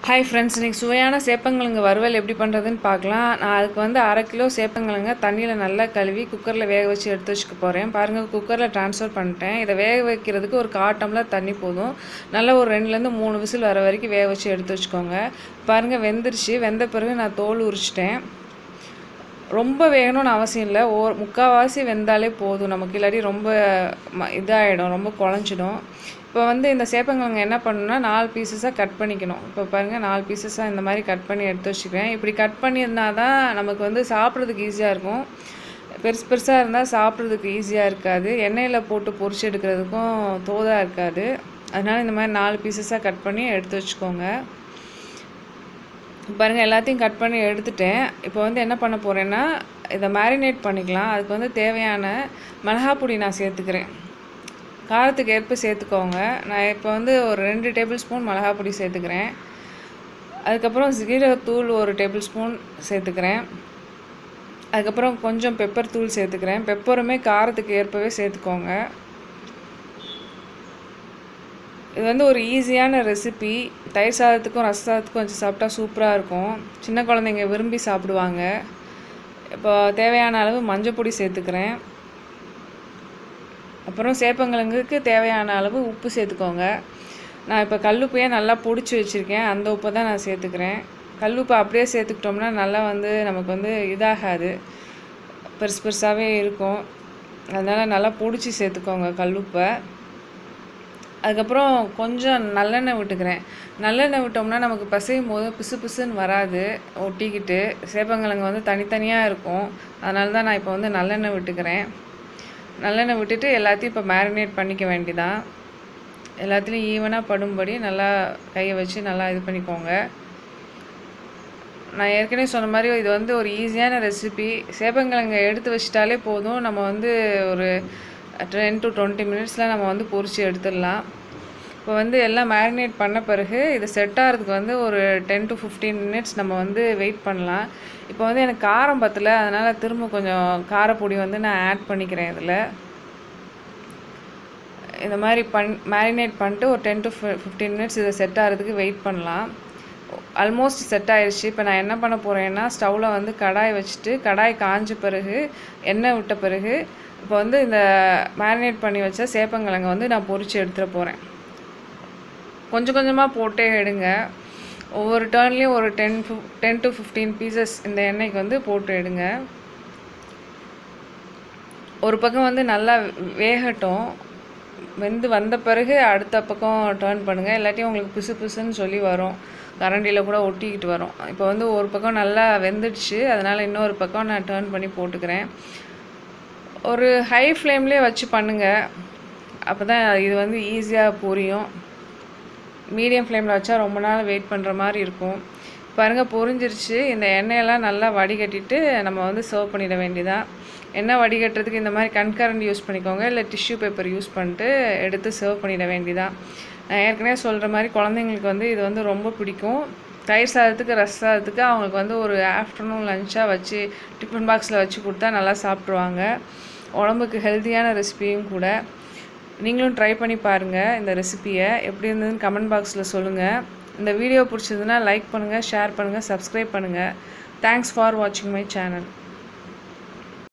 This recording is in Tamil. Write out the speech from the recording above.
ஹாய் ஃப்ரெண்ட்ஸ் இன்றைக்கி சுவையான சேப்பங்கிழங்கு வறுவல் எப்படி பண்ணுறதுன்னு பார்க்கலாம் நான் அதுக்கு வந்து அரை கிலோ சேப்பங்கிழங்க தண்ணியில் நல்லா கழுவி குக்கரில் வேக வச்சு எடுத்து வச்சுக்க போகிறேன் பாருங்கள் குக்கரில் ட்ரான்ஸ்ஃபர் பண்ணிட்டேன் இதை வேக வைக்கிறதுக்கு ஒரு கால் டம்ளர் தண்ணி போதும் நல்லா ஒரு ரெண்டுலேருந்து மூணு விசில் வர வரைக்கும் வேக வச்சு எடுத்து வச்சுக்கோங்க பாருங்கள் வெந்துருச்சு வெந்த பிறகு நான் தோல் உரிச்சிட்டேன் ரொம்ப வேகணும்னு அவசியம் இல்லை ஓ முக்கால்வாசி வெந்தாலே போதும் நமக்கு இல்லாட்டி ரொம்ப ம இதாகிடும் ரொம்ப குழஞ்சிடும் இப்போ வந்து இந்த சேப்பங்கிழங்கு என்ன பண்ணணும்னா நாலு பீசஸாக கட் பண்ணிக்கணும் இப்போ பாருங்கள் நாலு பீசஸாக இந்த மாதிரி கட் பண்ணி எடுத்து வச்சுக்கிறேன் இப்படி கட் பண்ணியிருந்தா தான் நமக்கு வந்து சாப்பிட்றதுக்கு ஈஸியாக இருக்கும் பெருசு பெருசாக இருந்தால் சாப்பிட்றதுக்கு ஈஸியாக இருக்காது எண்ணெயில் போட்டு பொரிச்சு எடுக்கிறதுக்கும் தோதாக இருக்காது அதனால் இந்த மாதிரி நாலு பீசஸாக கட் பண்ணி எடுத்து வச்சுக்கோங்க பாருங்கள் எல்லாத்தையும் கட் பண்ணி எடுத்துட்டேன் இப்போ வந்து என்ன பண்ண போகிறேன்னா இதை மேரினேட் பண்ணிக்கலாம் அதுக்கு வந்து தேவையான மிளகாய் பொடி நான் சேர்த்துக்கிறேன் காரத்துக்கு ஏற்ப சேர்த்துக்கோங்க நான் இப்போ வந்து ஒரு ரெண்டு டேபிள் ஸ்பூன் மிளகாய் பொடி சேர்த்துக்கிறேன் அதுக்கப்புறம் ஜீரகத்தூள் ஒரு டேபிள் ஸ்பூன் சேர்த்துக்கிறேன் அதுக்கப்புறம் கொஞ்சம் பெப்பர் தூள் சேர்த்துக்கிறேன் பெப்பருமே காரத்துக்கு ஏற்பவே சேர்த்துக்கோங்க இது வந்து ஒரு ஈஸியான ரெசிபி தயிர் சாதத்துக்கும் ரச சாதத்துக்கும் வச்சு சாப்பிட்டா சூப்பராக இருக்கும் சின்ன குழந்தைங்க விரும்பி சாப்பிடுவாங்க இப்போ தேவையான அளவு மஞ்சள் பொடி சேர்த்துக்கிறேன் அப்புறம் சேப்பங்கிழங்குக்கு தேவையான அளவு உப்பு சேர்த்துக்கோங்க நான் இப்போ கல்லுப்பையே நல்லா பிடிச்சி வச்சுருக்கேன் அந்த உப்பை தான் நான் சேர்த்துக்கிறேன் கல்லுப்பை அப்படியே சேர்த்துக்கிட்டோம்னா நல்லா வந்து நமக்கு வந்து இதாகாது பெருசு பெருசாகவே இருக்கும் அதனால் நல்லா பிடிச்சி சேர்த்துக்கோங்க கல்லுப்பை அதுக்கப்புறம் கொஞ்சம் நல்லெண்ணெய் விட்டுக்கிறேன் நல்லெண்ணெய் விட்டோம்னா நமக்கு பசையும் போது பிசு பிசுன்னு வராது ஒட்டிக்கிட்டு சேப்பங்கிழங்கு வந்து தனித்தனியாக இருக்கும் அதனால தான் நான் இப்போ வந்து நல்லெண்ணெய் விட்டுக்கிறேன் நல்லெண்ணெய் விட்டுட்டு எல்லாத்தையும் இப்போ மேரினேட் பண்ணிக்க வேண்டிதான் எல்லாத்துலேயும் ஈவனாக படும்படி நல்லா கையை வச்சு நல்லா இது பண்ணிக்கோங்க நான் ஏற்கனவே சொன்ன மாதிரி இது வந்து ஒரு ஈஸியான ரெசிபி சேப்பங்கிழங்கை எடுத்து வச்சிட்டாலே போதும் நம்ம வந்து ஒரு டென் டு டுவெண்ட்டி மினிட்ஸில் நம்ம வந்து பொரிச்சு எடுத்துடலாம் இப்போ வந்து எல்லாம் மேரினேட் பண்ண பிறகு இது செட் ஆகிறதுக்கு வந்து ஒரு டென் டு ஃபிஃப்டீன் மினிட்ஸ் நம்ம வந்து வெயிட் பண்ணலாம் இப்போ வந்து எனக்கு காரம் பத்தலை அதனால் திரும்ப கொஞ்சம் காரப்பொடி வந்து நான் ஆட் பண்ணிக்கிறேன் இதில் இந்த மாதிரி பண் மேரினேட் பண்ணிட்டு ஒரு டென் டு ஃபிஃப்டீன் மினிட்ஸ் இதை செட் ஆகிறதுக்கு வெயிட் பண்ணலாம் ஆல்மோஸ்ட் செட் ஆயிடுச்சு இப்போ நான் என்ன பண்ண போகிறேன்னா ஸ்டவ்வில் வந்து கடாய் வச்சுட்டு கடாய் காஞ்ச பிறகு எண்ணெய் விட்ட பிறகு இப்போ வந்து இந்த மேரினேட் பண்ணி வச்ச சேப்பங்கிழங்கை வந்து நான் பொரித்து எடுத்துகிட்டு போகிறேன் கொஞ்சம் கொஞ்சமாக போட்டே எடுங்க ஒவ்வொரு டேர்ன்லேயும் ஒரு ten fif ten to fifteen pieces இந்த எண்ணெய்க்கு வந்து போட்டு எடுங்க ஒரு பக்கம் வந்து நல்லா வேகட்டும் வெந்து வந்த பிறகு அடுத்த பக்கம் டேர்ன் பண்ணுங்கள் இல்லாட்டி உங்களுக்கு பிசு பிசுன்னு சொல்லி வரும் கரண்டியில் கூட ஒட்டிக்கிட்டு வரும் இப்போ வந்து ஒரு பக்கம் நல்லா வெந்துடுச்சு அதனால் இன்னொரு பக்கம் நான் டேர்ன் பண்ணி போட்டுக்கிறேன் ஒரு ஹை ஃப்ளேம்லேயே வச்சு பண்ணுங்கள் அப்போ தான் இது வந்து ஈஸியாக புரியும் மீடியம் ஃப்ளேமில் வச்சா ரொம்ப நாள் வெயிட் பண்ணுற மாதிரி இருக்கும் பாருங்கள் பொரிஞ்சிருச்சு இந்த எண்ணெயெல்லாம் நல்லா வடிகட்டிட்டு நம்ம வந்து சர்வ் பண்ணிட வேண்டியதான் எண்ணெய் வடிகட்டுறதுக்கு இந்த மாதிரி கண்கரண்ட் யூஸ் பண்ணிக்கோங்க இல்லை டிஷ்யூ பேப்பர் யூஸ் பண்ணிட்டு எடுத்து சர்வ் பண்ணிட வேண்டியதான் நான் ஏற்கனவே சொல்கிற மாதிரி குழந்தைங்களுக்கு வந்து இது வந்து ரொம்ப பிடிக்கும் தயிர் சாதத்துக்கு ரச சாதத்துக்கு அவங்களுக்கு வந்து ஒரு ஆஃப்டர்நூன் லஞ்சாக வச்சு டிஃபன் பாக்ஸில் வச்சு கொடுத்தா நல்லா சாப்பிட்ருவாங்க உடம்புக்கு ஹெல்த்தியான ரெசிபியும் கூட நீங்களும் ட்ரை பண்ணி பாருங்கள் இந்த ரெசிப்பியை எப்படி இருந்ததுன்னு கமெண்ட் பாக்ஸில் சொல்லுங்கள் இந்த வீடியோ பிடிச்சதுன்னா லைக் பண்ணுங்கள் ஷேர் பண்ணுங்கள் சப்ஸ்கிரைப் பண்ணுங்கள் தேங்க்ஸ் ஃபார் வாட்சிங் மை சேனல்